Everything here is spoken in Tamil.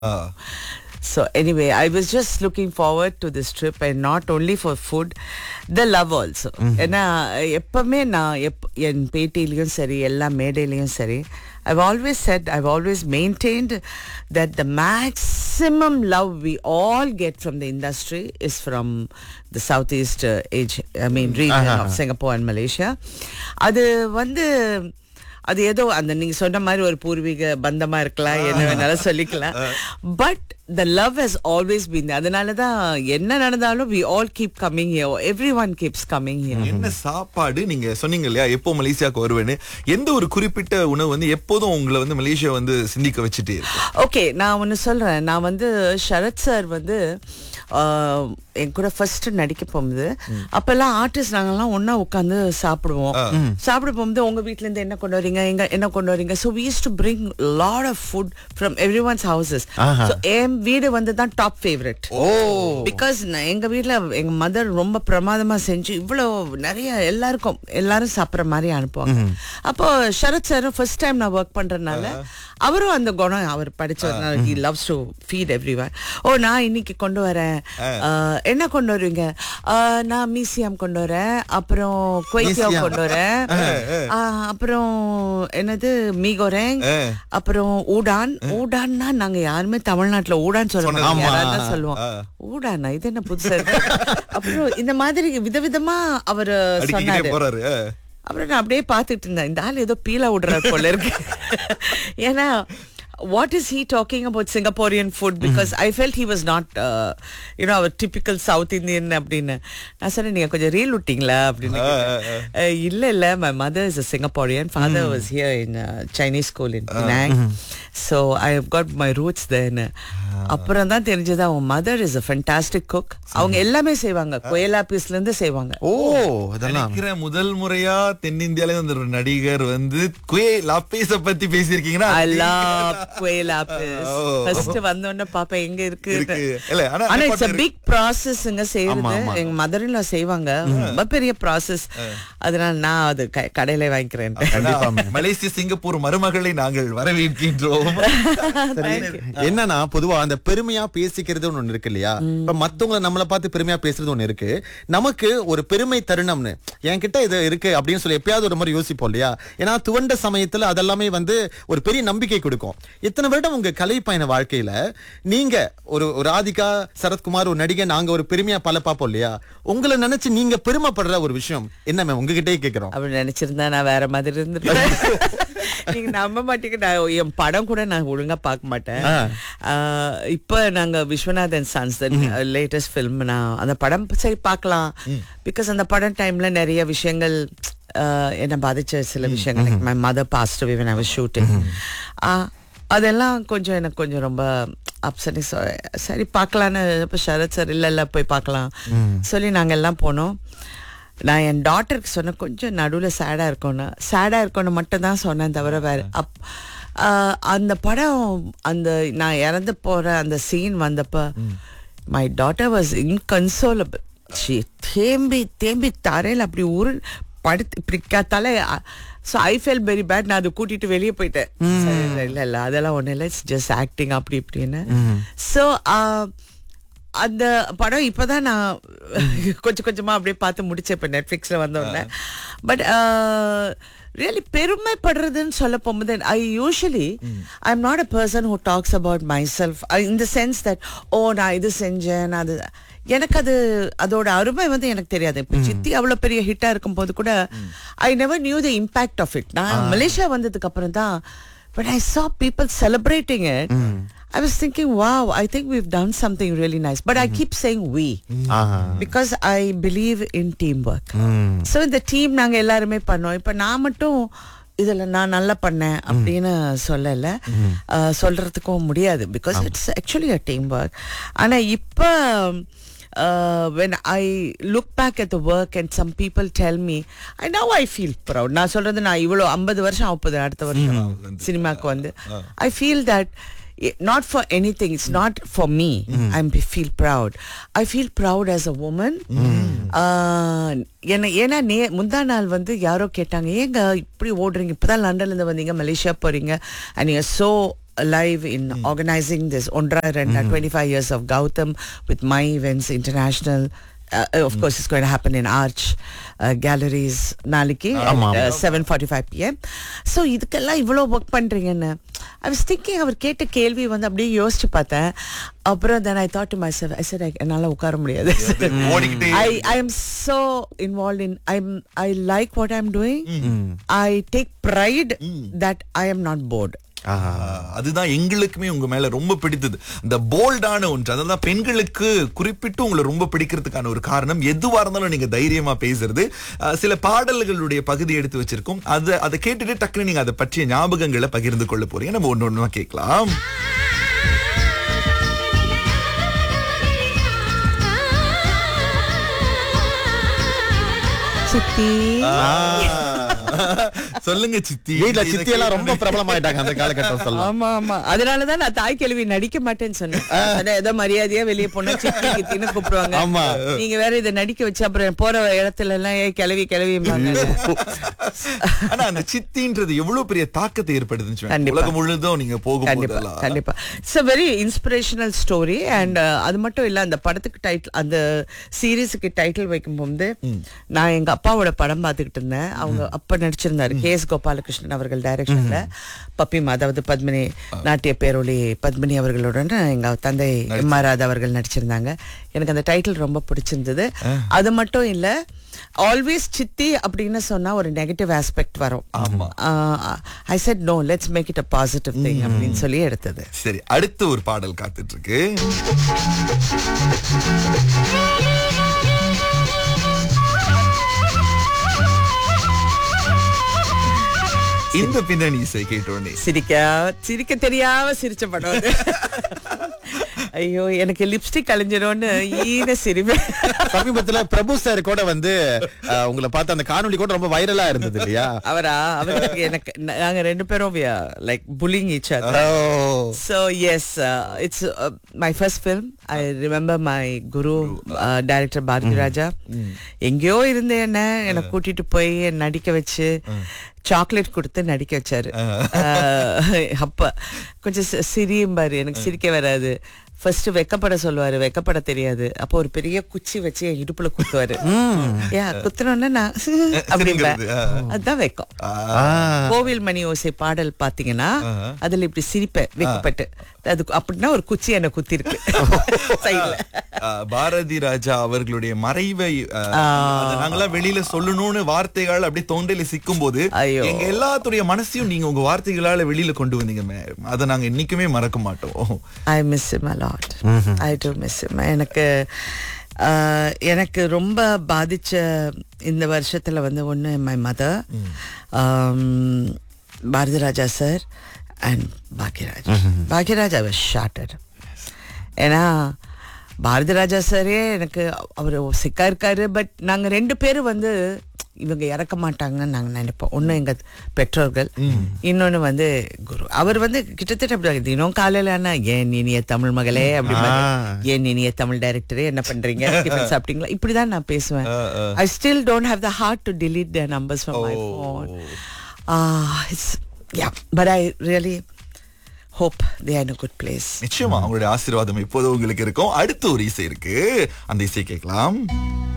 So anyway, I was just looking forward to this trip and not only for food, the love also. ஏன்னா எப்பவுமே நான் எப் என் பேட்டிலையும் சரி எல்லா மேடையிலையும் சரி I've always said, I've always maintained that the maximum love we all get from the industry is from the southeast uh, age, I mean region of Singapore and Malaysia. அது வந்து அது ஏதோ அந்த நீங்க சொன்ன மாதிரி ஒரு பூர்வீக பந்தமா இருக்கலாம் என்ன வேணாலும் சொல்லிக்கலாம் but the love has always been அதனால தான் என்ன நடந்தாலும் we all keep coming here everyone keeps coming here என்ன சாப்பாடு நீங்க சொன்னீங்க இல்லையா எப்போ மலேசியாவுக்கு வருவேன்னு எந்த ஒரு குறிப்பிட்ட உணவு வந்து எப்போதும் உங்களை வந்து மலேசியா வந்து சிந்திக்க வச்சுட்டே இருக்கு ஓகே நான் ஒன்று சொல்றேன் நான் வந்து சரத் சார் வந்து ஆஹ், என் கூட ஃபர்ஸ்ட் நடிக்க போகும்போது அப்பெல்லாம் ஆர்டிஸ்ட் நாங்கெல்லாம் ஒண்ணா உட்காந்து சாப்பிடுவோம் சாப்பிட போகும்போது உங்க வீட்ல இருந்து என்ன கொண்டு வரீங்க எங்க என்ன கொண்டு வரீங்க so we used to bring lot of food from everyone's houses so என் வீடு வந்து தான் டாப் ஃபேவரட் ஓ பிகாஸ் எங்க வீட்ல எங்க மதர் ரொம்ப பிரமாதமா செஞ்சு இவ்வளோ நிறைய எல்லாருக்கும் எல்லாரும் சாப்பிட்ற மாதிரி அனுப்புவாங்க அப்போ சரத் சார் ஃபர்ஸ்ட் டைம் நான் ஒர்க் பண்றதுனால அவரும் அந்த குணம் அவர் படிச்சதுனால he loves to feed every oh நான் இன்னைக்கு கொண்டு வரேன் அஹ், என்ன கொண்டு வருவீங்க அஹ், நான் மியூசியம் கொண்டு வரேன் அப்புறம் குவைத்தியோ Museum. கொண்டு வரேன் அஹ், அப்புறம் என்னது மீகோரேங் அப்புறம் ஊடான் ஊடான்னா நாங்க யாருமே தமிழ்நாட்டுல ஊடான் சொல்ல மாட்டோம் ஆமா. யாராவது தான் சொல்லுவோம் ஊடானா இது என்ன புதுசா இருக்கு அப்புறம் இந்த மாதிரி விதவிதமா அவர் அடிக்கிட்டே சொன்னாரு போறாரு ஆ. அப்புறம் நான் அப்படியே பார்த்துட்டு இருந்தேன் இந்த ஆள் ஏதோ பீலா விடுறாரு போல இருக்கு ஏன்னா what is he talking about Singaporean food because I felt he was not you know அவர் டிபிக்கல் சவுத் இந்தியன் அப்படின்னு நான் சொன்னேன் நீங்க கொஞ்சம் ரீல் விட்டீங்களா அப்படின்னு கேட்டேன். அஹ், இல்ல இல்ல my mother is a Singaporean father was here in Chinese school in Penang so I have got my roots தேன்னு அப்புறம் தான் தெரிஞ்சது அவங்க mother is a fantastic cook அவங்க எல்லாமே செய்வாங்க கொயலாபீஸ்ல இருந்து செய்வாங்க ஓ இதெல்லாம் நினைக்கிறேன் முதல் முறையா தென்னிந்தியால இருந்து ஒரு நடிகர் வந்து குயே லாப்பேஸ பத்தி பேசியிருக்கீங்கன்னா I love quail apples. O. First வந்த உடனே பாப்பேன் எங்க இருக்கு இருக்கு. இல்ல, ஆனா ஆனா இட்ஸ் ஏற்பாடு பிக் ப்ராசஸ்ங்க செய்யறது ஆமா, ஆமா. எங்க மதர்ல செய்வாங்க ரொம்ப பெரிய ப்ராசஸ் அதனால நான் அது க- கடையில வாங்கிக்கிறேன் ஆனா, மலேசிய சிங்கப்பூர் மருமகளை நாங்கள் வரவேற்கின்றோம் சரி என்னன்னா பொதுவா அந்த பெருமையா பேசிக்கிறது ஒண்ணு இருக்கு இல்லையா இப்ப மத்தவங்க நம்மள பார்த்து பெருமையா பேசுறது ஒண்ணு இருக்கு நமக்கு ஒரு பெருமை தருணம்னு என்கிட்ட இது இருக்கு அப்படின்னு சொல்லி எப்பயாவது ஒரு மாதிரி யோசிப்போம் இல்லையா ஏன்னா துவண்ட சமயத்துல அதெல்லாமே வந்து ஒரு பெரிய நம்பிக்கை கொடுக்கும் இத்தனை வருடம் உங்க கலை பயண வாழ்க்கையில நீங்க ஒரு ஒரு ராதிகா சரத்குமார் ஒரு நடிகை நாங்க ஒரு பெருமையா பல பார்ப்போம் இல்லையா உங்களை நினைச்சு நீங்க பெருமைப்படுற ஒரு விஷயம் என்ன மேம் உங்ககிட்டயே கேக்குறோம் அப்படி நினைச்சிருந்தா நான் வேற மாதிரி இருந்துருப்பேன் நீங்க நம்ப மாட்டீங்க நான் என் படம் கூட நான் ஒழுங்கா பார்க்க மாட்டேன் ஆ. ஆஹ் இப்ப நாங்க விஸ்வநாதன் சன்ஸ் லேட்டஸ்ட் ஃபிலிம் நான் அந்த படம் சரி பார்க்கலாம் பிகாஸ் அந்த படம் டைம்ல நிறைய விஷயங்கள் ஆஹ் என்னை பாதிச்ச சில விஷயங்கள் my mother passed away when I was shooting ah அதெல்லாம் கொஞ்சம் எனக்கு கொஞ்சம் ரொம்ப அப்செட்டிங் சரி பார்க்கலான்னு இப்போ சரத் சார் இல்லை இல்லை போய் பார்க்கலாம் சொல்லி நாங்கள் எல்லாம் போனோம் நான் என் டாட்டருக்கு சொன்னேன் கொஞ்சம் நடுவில் சேடாக இருக்கணும் சேடாக இருக்கணும் மட்டும் தான் சொன்னேன் தவிர வேறு அப் ஆஹ் அந்த படம் அந்த நான் இறந்து போகிற அந்த சீன் வந்தப்ப my daughter was inconsolable she தேம்பி தேம்பி தரையில் அப்படி உரு படுத்து இப்படி க- தலை so I felt very bad நான் அதை கூட்டிட்டு வெளியே போயிட்டேன் சரி, இல்லை இல்லை அதெல்லாம் ஒன்றும் இல்லை இட்ஸ் ஜஸ்ட் ஆக்டிங் அப்படி இப்படின்னு ஸோ அந்த படம் இப்பதான் நான் கொஞ்சம் கொஞ்சமா அப்படியே பார்த்து முடிச்சேன் இப்போ நெட்ஃப்ளிக்ஸ்ல வந்த உடனே பட் ரியலி பெருமைப்படுறதுன்னு சொல்ல போகும்போது I usually I am not a person who talks about myself in the sense that oh நான் இது செஞ்சேன் நான் அது எனக்கு அது அதோட அருமை வந்து எனக்கு தெரியாது இப்போ சித்தி அவ்வளவு பெரிய ஹிட்டா இருக்கும் போது கூட I never knew the impact of it நான் மலேசியா வந்ததுக்கு அப்புறம் தான் when I saw people celebrating it, I was thinking, wow, I think we've done something really nice. But I keep saying we aha. because I believe in teamwork. So இந்த டீம் நாங்க எல்லாருமே பண்ணோம் இப்ப நான் மட்டும் இதுல நான் நல்லா பண்ணேன் அப்படின்னு சொல்லல அஹ், சொல்றதுக்கும் முடியாது because it's actually a team work ஆனா இப்ப uh, when I look back at the work and some people tell me, I now I feel proud. நான் சொல்றது நான் இவ்வளோ ஐம்பது வருஷம் ஆகுது அடுத்த வருஷம் சினிமாக்கு வந்து I feel that not for anything it's not for me i feel proud i feel proud as a woman ah, என்ன ஏன்னா நே முந்தா நாள் வந்து யாரோ கேட்டாங்க ஏங்க இப்படி ஓடுறீங்க இப்பதான் லண்டன்ல இருந்து வந்தீங்க மலேசியா போறீங்க and you so alive in organizing this Ondra Renda 25 years of Gautam with my events international. Uh, of course, it's going to happen in Arch uh, Galleries நாளைக்கு seven forty five PM so இதுக்கெல்லாம் இவ்வளோ ஒர்க் பண்ணுறீங்கன்னு ஐ வாஸ் திங்கிங் அவர் கேட்ட கேள்வி வந்து அப்படியே யோசிச்சு பார்த்தேன் அப்புறம் then I thought to myself I said என்னால் உட்கார முடியாது ஓடிக்கிட்டே I I am so involved in I'm I like what I'm doing. I take pride that I am not bored. ஆஹ், அதுதான் எங்களுக்குமே உங்க மேல ரொம்ப பிடித்தது இந்த போல்டான ஒன்று அதான் பெண்களுக்கு குறிப்பிட்டு உங்களை ரொம்ப பிடிக்கிறதுக்கான ஒரு காரணம் எதுவா இருந்தாலும் நீங்க தைரியமா பேசுறது ஆஹ், சில பாடல்களுடைய பகுதி எடுத்து வச்சிருக்கோம் அதை அதை கேட்டுட்டு டக்குனு நீங்க அதை பற்றிய ஞாபகங்களை பகிர்ந்து கொள்ள போறீங்க நம்ம ஒண்ணு ஒண்ணுமா கேட்கலாம் சித்தி சொல்லுங்க சித்தி வீட்ல இதை சித்தி எல்லாம் ரொம்ப கேட்டோன்னே- பிரபலமாயிட்டாங்க அந்த காலகட்டம் சொல்லலாம் ஆமா ஆமா அதனாலதான் நான் தாய் கேள்வி நடிக்க மாட்டேன்னு சொன்னேன் அதான் ஏதோ மரியாதையா வெளியே போனா சித்தி கித்தின்னு கூப்பிடுவாங்க ஆமா. நீங்க வேற இதை நடிக்க வச்சு அப்புறம் போற இடத்துல எல்லாம் ஏய் கிளவி கிளவி ஆனா அந்த சித்தின்றது எவ்வளவு பெரிய தாக்கத்தை ஏற்படுதுன்னு வச்சுக்கோங்க. கண்டிப்பா. உலகம் முழுதும் நீங்க கண்டிப்பா போகும்போதெல்லாம் கண்டிப்பா it's a very inspirational story and அது மட்டும் இல்ல அந்த படத்துக்கு டைட்டில் அந்த சீரீஸுக்கு டைட்டில் வைக்கும்போது நான் எங்க அப்பாவோட படம் பார்த்துக்கிட்டு இருந்தேன் அவங்க அப்ப நடிச்சிருந்தாரு கே எஸ் கோபாலகிருஷ்ணன் அவர்கள் டைரக்ஷன்ல பப்பிமா அதாவது பத்மினி நாட்டிய பேரொளி பத்மினி அவர்களுடன் எங்க தந்தை எம் ஆர் ராதா அவர்கள் நடிச்சிருந்தாங்க எனக்கு அந்த டைட்டில் ரொம்ப பிடிச்சிருந்தது அது மட்டும் இல்ல ஆல்வேஸ் சித்தி அப்படின்னு சொன்னா ஒரு நெகட்டிவ் ஆஸ்பெக்ட் வரும் ஆமா. I said no let's make it a positive thing அப்படின்னு சொல்லி எடுத்தது சரி அடுத்து ஒரு பாடல் காத்துட்டு இருக்கு இந்த பின்னணி இசை கேட்டோடனே சிரிக்க சிரிக்க தெரியாம சிரிச்ச படம் அது. ஐயோ எனக்கு லிப்ஸ்டிக் கலைஞ்சிரும்னு ஈன சிரிப்பேன் சமீபத்துல பிரபு சார் கூட வந்து அஹ், உங்களை பார்த்து அந்த காணொளி கூட ரொம்ப வைரலா இருந்தது இல்லையா அவரா அவருக்கு எனக்கு நாங்க ரெண்டு பேரும் like pulling each other oh So yes, uh, it's uh, my first film. I remember my guru, uh, director Bharati Raja. எங்கேயோ இருந்த என்ன என்னை கூட்டிட்டு போய் நடிக்க வச்சு சாக்லேட் கொடுத்து நடிக்க வச்சாரு அஹ், அப்ப கொஞ்சம் சி- சிரியும் பாரு எனக்கு சிரிக்க வராது ஃபர்ஸ்ட் வெக்கப்பட சொல்லுவாரு வெக்கப்பட தெரியாது அப்போ ஒரு பெரிய குச்சி வச்சு என் இடுப்புல குத்துவாரு யா குத்துனோடனே நான் அப்படிம்பேன் சிரிக்கிறது, ஆ. அதுதான் வெக்கம் ஆ. கோவில் மணி ஓசை பாடல் பாத்தீங்கன்னா அதுல இப்படி சிரிப்பேன் வெக்கப்பட்டு அது அப்படின்னா ஒரு குச்சி என்ன குத்தி இருக்கு சைடுல ஆஹ், பாரதி ராஜா அவர்களுடைய மறைவை ஆஹ், அதை நாங்கெல்லாம் வெளியில சொல்லணும்னு வார்த்தைகள் அப்படியே தொண்டையில சிக்கும் போது ஐயோ. எங்க எல்லாத்துடைய மனசையும் நீங்க உங்க வார்த்தைகளால வெளியில கொண்டு வந்தீங்க மேம் அதை நாங்க என்னைக்குமே மறக்க மாட்டோம் I miss him a lot I do miss him எனக்கு ஆஹ், எனக்கு ரொம்ப பாதிச்ச இந்த வருஷத்துல வந்து ஒன்று my mother Bharathi Raja sir and Bhagyaraj Bhagyaraj I was shattered ஏன்னா பாரதி ராஜா சாரே எனக்கு அவர் சிக்கா இருக்காரு பட் நாங்க ரெண்டு பேரும் வந்து இவங்க இறக்க மாட்டாங்கன்னு நாங்க நினைப்போம் ஒண்ணு எங்க பெற்றோர்கள் இன்னொன்னு வந்து குரு அவர் வந்து கிட்டத்தட்ட அப்படி தினம் காலையில ஆனா ஏன் இனிய தமிழ் மகளே அப்படி ஏன் இனிய தமிழ் டைரக்டரே என்ன பண்றீங்க டிஃபன் சாப்பிட்டீங்களா இப்படிதான் நான் பேசுவேன் I still don't have the heart to delete their numbers from my phone uh, it's yeah but i really hope they are in a good place நிச்சயமா அவங்களுடைய ஆசீர்வாதம் இப்போது உங்களுக்கு இருக்கும் அடுத்த ஒரு இசை இருக்கு அந்த இசை கேட்கலாம்